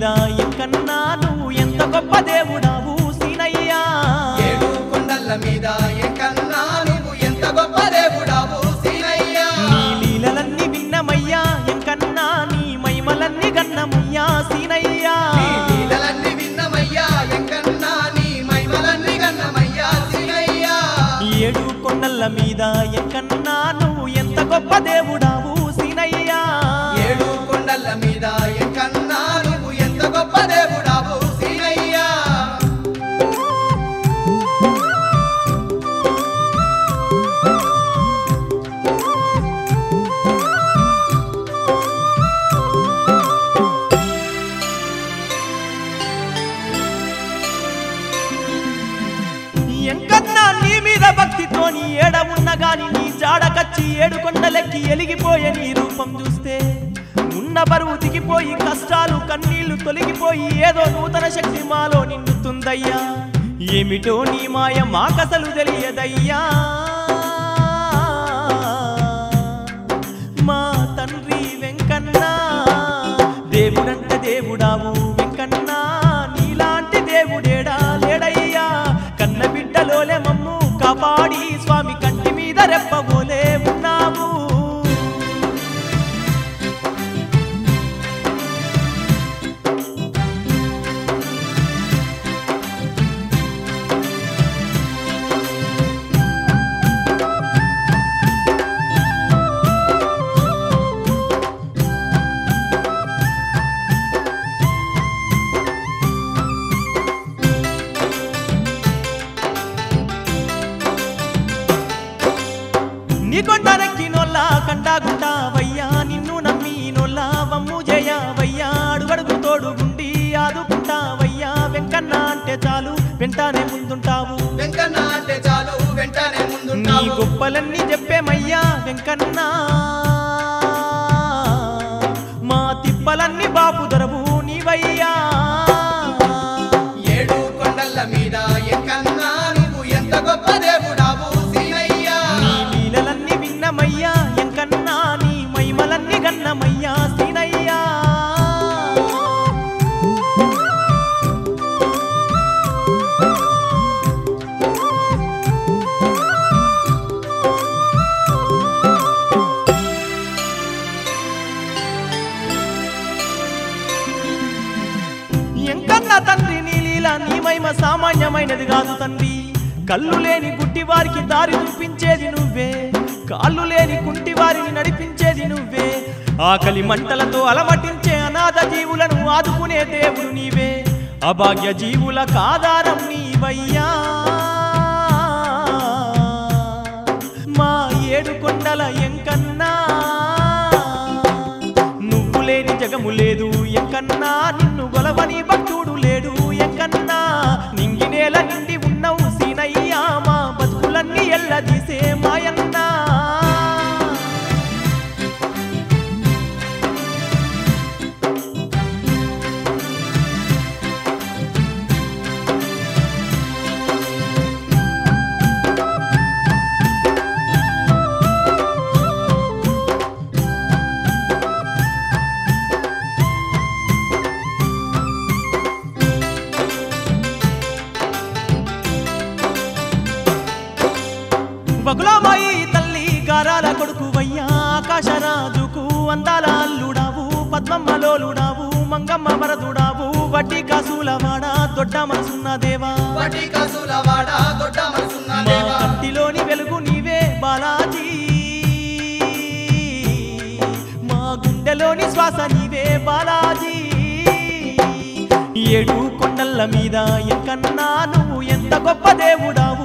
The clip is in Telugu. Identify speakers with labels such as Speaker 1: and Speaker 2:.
Speaker 1: ఎంకన్నా నువ్వు ఎంత గొప్ప దేవుడావు సీనయ్యా
Speaker 2: ఏడు కొండల మీద ఎంకన్నా నువ్వు ఎంత గొప్ప దేవుడావు సీనయ్యా
Speaker 1: నీ లీలలన్నీ విన్నమయ్యా ఎంకన్నా నీ మహిమలన్నీ గన్నమయ్యా సీనయ్యా
Speaker 2: నీ లీలలన్నీ విన్నమయ్యా ఎంకన్నా నీ మహిమలన్నీ గన్నమయ్యా సీనయ్యా
Speaker 1: ఏడు కొండల మీద ఎంకన్నా నువ్వు ఎంత గొప్ప దేవుడావు సీనయ్యా
Speaker 2: ఏడు కొండల మీద ఎంకన్నా నువ్వు ఎంత గొప్ప దేవుడావు సీనయ్యా
Speaker 1: ఎంకన్నా నీ మీద భక్తితోని ఏడ ఉన్న గాని నీ జాడకచ్చి ఏడు కొండలెక్కి ఎలిగిపోయే నీ రూపం చూస్తే ఉన్న బరువు దిగిపోయి కష్టాలు కన్నీళ్లు తొలగిపోయి ఏదో నూతన శక్తి మాలో నిండుతుందయ్యా ఏమిటో నీ మాయ మాకసలు తెలియదయ్యా మా తండ్రి వెంకన్నా దేవుడంట దేవుడావు వెంకన్నా నీలాంటి దేవుడేడా లేడయ్యా కన్న బిడ్డలోలే మమ్ము కాపాడి స్వామి కంటి మీద రెప్పబోలే ఉన్నావు నీ కొండనెక్కినోళ్ళ కండాగుంటావయ్యా నిన్ను నమ్మినోళ్ళ వమ్ము చేయవయ్యా అడుగడుగు తోడుగుండి ఆదుకుంటావయ్యా వెంకన్న అంటే చాలు వెంటనే ముందుంటావు
Speaker 2: వెంకన్న అంటే చాలు వెంటనే
Speaker 1: నీ
Speaker 2: ముందుంటావు
Speaker 1: గొప్పలన్నీ చెప్పేమయ్యా వెంకన్న మా తిప్పలన్నీ బాపు దొరవు నీవయ్యా
Speaker 2: ఏడు కొండల మీద ఎంకన్నా నువ్వు ఎంత గొప్ప దేవుడావు సీనయ్యా
Speaker 1: నీ లీలలన్నీ విన్నమయ్యా ఎంకన్నా నీ మహిమలన్నీ గన్నమయ్యా సీనయ్యా ఎంకన్నా తండ్రి నీ లీల నీ మహిమ సామాన్యమైనది కాదు తండ్రి కళ్ళు లేని గుడ్డి వారికి దారి చూపించేది నువ్వే కాళ్ళు లేని కుంటి వారిని నడిపించేది నువ్వే ఆకలి మంటలతో అలమటించే అనాథ జీవులను ఆదుకునే దేవుడు నీవే అభాగ్య జీవులకు ఆధారం నీవయ్యా మా ఏడు కొండల ఎంకన్నా నువ్వు లేని జగము లేదు ఎంకన్నా నిన్ను గొలవని భక్తుడు లేడు ఎంకన్నా నింగి నేల నిండి ఉన్నవు సీనయ్యా మా బతుకులన్నీ ఎల్లదీసే మాయన్నా బగులామాయి తల్లి గారాల కొడుకువయ్యా ఆకాశరాజుకు అందాల అల్లుడావు పద్మమ్మలోలుడావు మంగమ్మ వరదుడావు వడ్డీ కాసులవాడ దొడ్డ మనసున్న దేవా
Speaker 2: వాటి కాసులవాడ దొడ్డ మనసున్న
Speaker 1: మా
Speaker 2: దేవా
Speaker 1: కంటిలోని వెలుగు నీవే బాలాజీ మా గుండెలోని శ్వాస నీవే బాలాజీ ఏడు కొండల మీద ఎంకన్నా నువ్వు ఎంత గొప్ప దేవుడావు